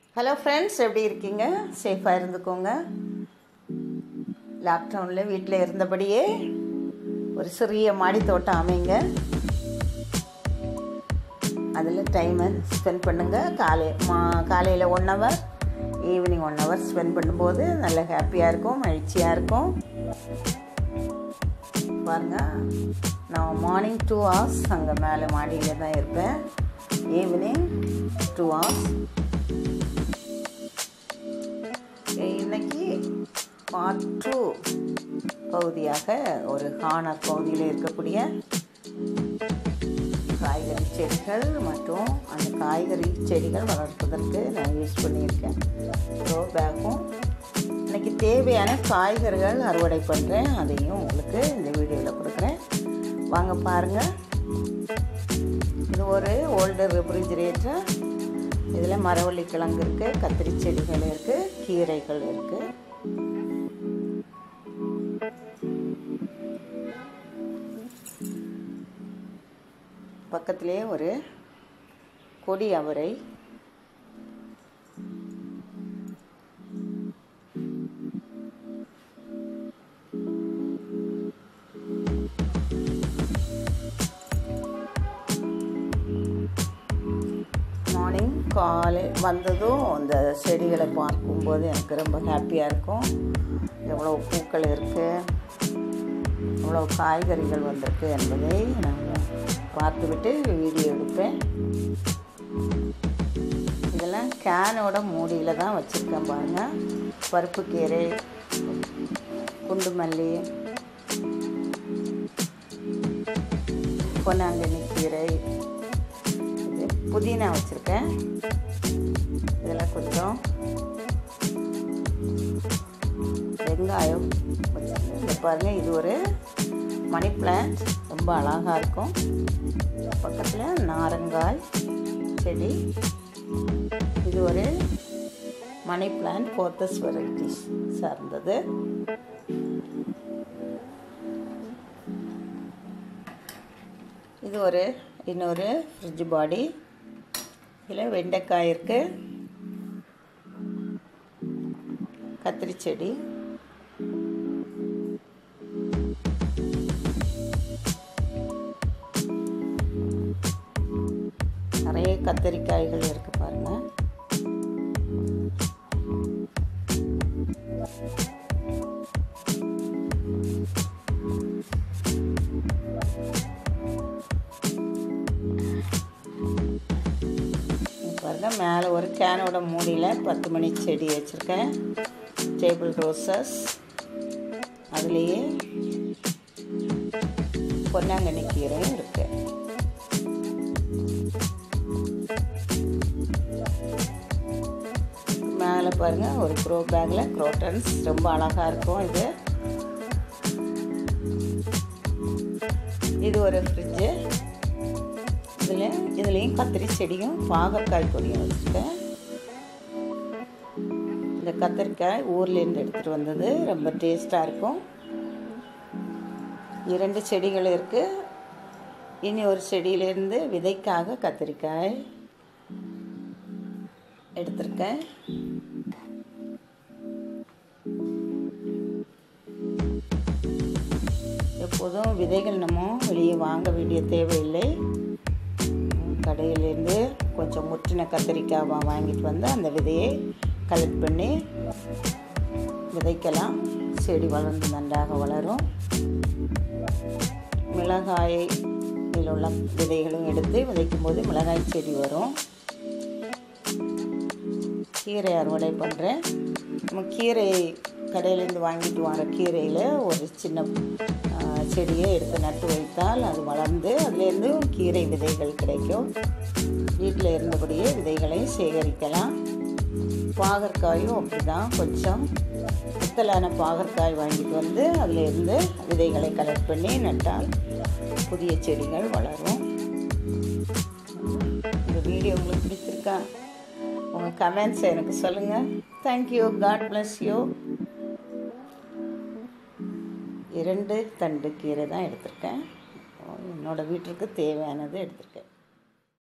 hello friends எப்படி இருக்கீங்க சேஃபாக இருந்துக்கோங்க லாக்டவுனில் வீட்டில் இருந்தபடியே ஒரு சிறிய மாடி தோட்டம் அமைங்க அதில் டைமை ஸ்பெண்ட் பண்ணுங்கள் காலை மா காலையில் one hour evening one hour spend பண்ணும்போது நல்ல ஹாப்பியாக இருக்கும் மகிழ்ச்சியாக இருக்கும் பாருங்கள் நான் மார்னிங் டூ ஹவர்ஸ் அங்கே மேலே மாடியில் தான் இருப்பேன் ஈவினிங் டூ ஹவர்ஸ் இன்னைக்கு பார்ட் டூ பகுதியாக ஒரு ஹானர் பகுதியில் இருக்கக்கூடிய காய்கறி செடிகள் மற்றும் அந்த காய்கறி செடிகள் வளர்ப்பதற்கு நான் யூஸ் பண்ணியிருக்கேன் க்ரோ பேக்கும் இன்னைக்கு தேவையான காய்கறிகள் அறுவடை பண்ணுறேன் அதையும் உங்களுக்கு இந்த வீடியோவில் கொடுக்குறேன் வாங்க பாருங்கள் இது ஒரு ஓல்டு ரெஃப்ரிஜிரேட்டர் இதில் மரவள்ளி கிழங்கு இருக்குது கத்திரி செடிகள் இருக்குது கீரைகள் இருக்குது பக்கத்திலே ஒரு கொடி அவரை மார்னிங் காலை வந்ததும் அந்த செடிகளை பார்க்கும்போது எனக்கு ரொம்ப ஹாப்பியாக இருக்கும் எவ்வளோ பூக்கள் இருக்குது எவ்வளோ காய்கறிகள் வந்திருக்கு என்பதை நான் பார்த்துவிட்டு வீடியோ எடுப்பேன் இதெல்லாம் கேனோட மூடியில் தான் வச்சுருக்கேன் பாருங்கள் பருப்பு கீரை குண்டு மல்லி பொன்னாங்கண்ணி கீரை இது புதினா வச்சுருக்கேன் இதெல்லாம் கொஞ்சம் வெங்காயம் வச்சுருக்கேன் இந்த பாருங்கள் இது ஒரு மணி பிளான்ட் ரொம்ப அழகாக இருக்கும் பக்கத்தில் நாரங்காய் செடி இது ஒரு மணி பிளான்ட் போத்தஸ் வெரைட்டிஸ் சார்ந்தது இது ஒரு இன்னொரு ஃப்ரிட்ஜ் பாடி இதில் வெண்டைக்காய் இருக்குது கத்திரி செடி நிறைய கத்திரிக்காய்கள் இருக்கு பாருங்க பாருங்க மேலே ஒரு கேனோட மூடியில் பத்து மணி செடி வச்சுருக்கேன் டேபிள் ரோசஸ் அதுலேயே பொன்னாங்கண்ணி கீரையும் இருக்குது மேலே பாருங்கள் ஒரு க்ரோ பேக்கில் க்ரோட்டன்ஸ் ரொம்ப அழகாக இருக்கும் இது இது ஒரு ஃப்ரிட்ஜு இதில் இதுலேயும் கத்திரி செடியும் பாகற்காய் கொடியும் வச்சுருக்கேன் இந்த கத்திரிக்காய் ஊர்லேருந்து எடுத்துகிட்டு வந்தது ரொம்ப டேஸ்ட்டாக இருக்கும் இரண்டு செடிகள் இருக்குது இனி ஒரு செடியிலேருந்து விதைக்காக கத்திரிக்காய் எடுத்திருக்கேன் எப்போதும் விதைகள் நம்ம வெளியே வாங்க வேண்டிய தேவையில்லை கடையிலேருந்து கொஞ்சம் முற்றின கத்திரிக்காய் வாங்கிட்டு வந்து அந்த விதையை கலெக்ட் பண்ணி விதைக்கலாம் செடி வளர்ந்து நன்றாக வளரும் மிளகாயை இதில் உள்ள விதைகளும் எடுத்து விதைக்கும் போது மிளகாய் செடி வரும் கீரை அறுவடை பண்ணுறேன் நம்ம கீரை கடையிலேருந்து வாங்கிட்டு வர கீரையில் ஒரு சின்ன செடியை எடுத்து நட்டு வைத்தால் அது வளர்ந்து அதுலேருந்து கீரை விதைகள் கிடைக்கும் வீட்டில் இருந்தபடியே விதைகளை சேகரிக்கலாம் பாகற்காயும் அப்படி தான் கொஞ்சம் முத்தலான பாகற்காய் வாங்கிட்டு வந்து அதிலேருந்து விதைகளை கலெக்ட் பண்ணி நட்டால் புதிய செடிகள் வளரும் இந்த வீடியோ உங்களுக்கு பிடிச்சிருக்கா உங்கள் கமெண்ட்ஸ் எனக்கு சொல்லுங்கள் தேங்க்யூ காட் பிளஸ் யூ இரண்டு தண்டு கீரை தான் எடுத்திருக்கேன் என்னோடய வீட்டிற்கு தேவையானது எடுத்திருக்கேன்